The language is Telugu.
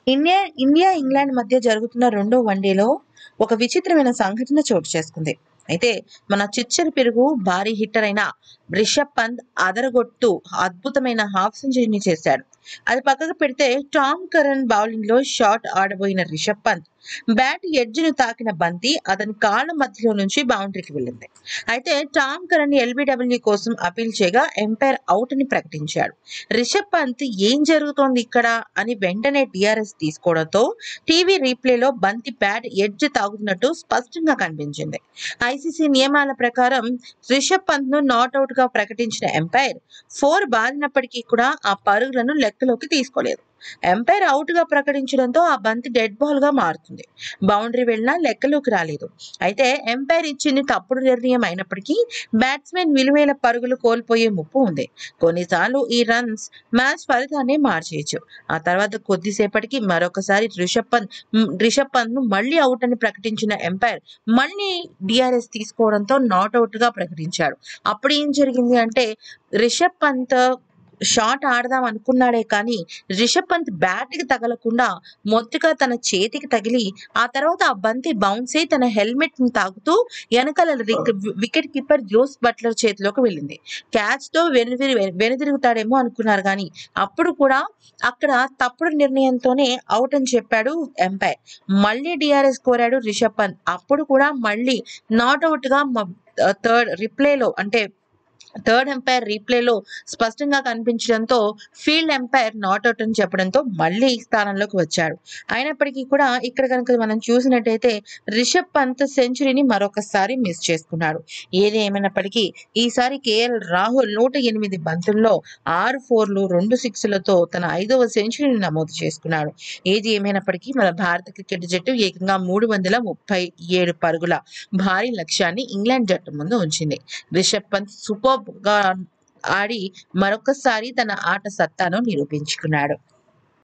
ఇండియా ఇండియా ఇంగ్లాండ్ మధ్య జరుగుతున్న రెండో వన్డేలో ఒక విచిత్రమైన సంఘటన చోటు చేసుకుంది అయితే మన చిచ్చరి పెరుగు భారీ హిట్టర్ అయిన రిషబ్ పంత్ అదరగొట్టు అద్భుతమైన హాఫ్ సెంచరీని చేశాడు అది పక్కకు పెడితే టామ్ కరణ్ బౌలింగ్ లో షాట్ ఆడబోయిన రిషబ్ పంత్ బ్యాట్ ఎడ్జ్ను తాకిన బంతి అతని కాళ్ళ మధ్యలో నుంచి బౌండరీకి వెళ్ళింది అయితే టామ్ కరణ్ ఎల్బిడబ్ల్యూ కోసం అపీల్ చేయగా ఎంపైర్ అవుట్ అని ప్రకటించాడు రిషబ్ పంత్ ఏం జరుగుతోంది ఇక్కడ అని వెంటనే టిఆర్ఎస్ తీసుకోవడంతో టీవీ రీప్లేలో బంతి బ్యాట్ ఎడ్జ్ తాగుతున్నట్టు స్పష్టంగా కనిపించింది ఐసీసీ నియమాల ప్రకారం రిషబ్ పంత్ ను నాట్అవుట్ గా ప్రకటించిన ఎంపైర్ ఫోర్ బాదినప్పటికీ కూడా ఆ పరుగులను లెక్కలోకి తీసుకోలేదు ఎంపైర్ అవుట్ గా ప్రకటించడంతో ఆ బంతి డెడ్ బాల్ గా మారుతుంది బౌండరీ వెళ్ళినా లెక్కలోకి రాలేదు అయితే ఎంపైర్ ఇచ్చింది తప్పుడు నిర్ణయం అయినప్పటికీ బ్యాట్స్మెన్ విలువైన పరుగులు కోల్పోయే ముప్పు ఉంది కొన్నిసార్లు ఈ రన్స్ మ్యాచ్ ఫలితాన్ని మార్చేయచ్చు ఆ తర్వాత కొద్దిసేపటికి మరొకసారి రిషబ్ పంత్ మ్, రిషబ్ పంత్ ను మళ్ళీ అవుట్ అని ప్రకటించిన ఎంపైర్ మళ్ళీ డిఆర్ఎస్ తీసుకోవడంతో నాట్ అవుట్ గా ప్రకటించాడు అప్పుడు ఏం జరిగింది అంటే రిషబ్ పంత్ షాట్ ఆడదాం అనుకున్నాడే కానీ రిషబ్ పంత్ బ్యాట్ కి తగలకుండా మొత్తుగా తన చేతికి తగిలి ఆ తర్వాత ఆ బంతి బౌన్స్ అయి తన హెల్మెట్ ని తాకుతూ వెనకాల వికెట్ కీపర్ జోస్ బట్లర్ చేతిలోకి వెళ్ళింది క్యాచ్ తో వెనుదిరి వెనుదిరుగుతాడేమో అనుకున్నారు కానీ అప్పుడు కూడా అక్కడ తప్పుడు నిర్ణయంతోనే అవుట్ అని చెప్పాడు ఎంపైర్ మళ్ళీ డిఆర్ఎస్ కోరాడు రిషబ్ పంత్ అప్పుడు కూడా మళ్ళీ నాట్ అవుట్ గా థర్డ్ రిప్లేలో అంటే థర్డ్ ఎంపైర్ రీప్లేలో స్పష్టంగా కనిపించడంతో ఫీల్డ్ ఎంపైర్ నాట్ అవుట్ అని చెప్పడంతో మళ్ళీ ఈ స్థానంలోకి వచ్చాడు అయినప్పటికీ కూడా ఇక్కడ కనుక మనం చూసినట్టయితే రిషబ్ పంత్ సెంచరీని మరొకసారి మిస్ చేసుకున్నాడు ఏది ఏమైనప్పటికీ ఈసారి కేఎల్ రాహుల్ నూట ఎనిమిది బంతుల్లో ఆరు ఫోర్లు రెండు సిక్స్లతో తన ఐదవ సెంచరీని నమోదు చేసుకున్నాడు ఏది ఏమైనప్పటికీ మన భారత క్రికెట్ జట్టు ఏకంగా మూడు వందల ముప్పై ఏడు పరుగుల భారీ లక్ష్యాన్ని ఇంగ్లాండ్ జట్టు ముందు ఉంచింది రిషబ్ పంత్ సూపర్ గా ఆడి మరొకసారి తన ఆట సత్తాను నిరూపించుకున్నాడు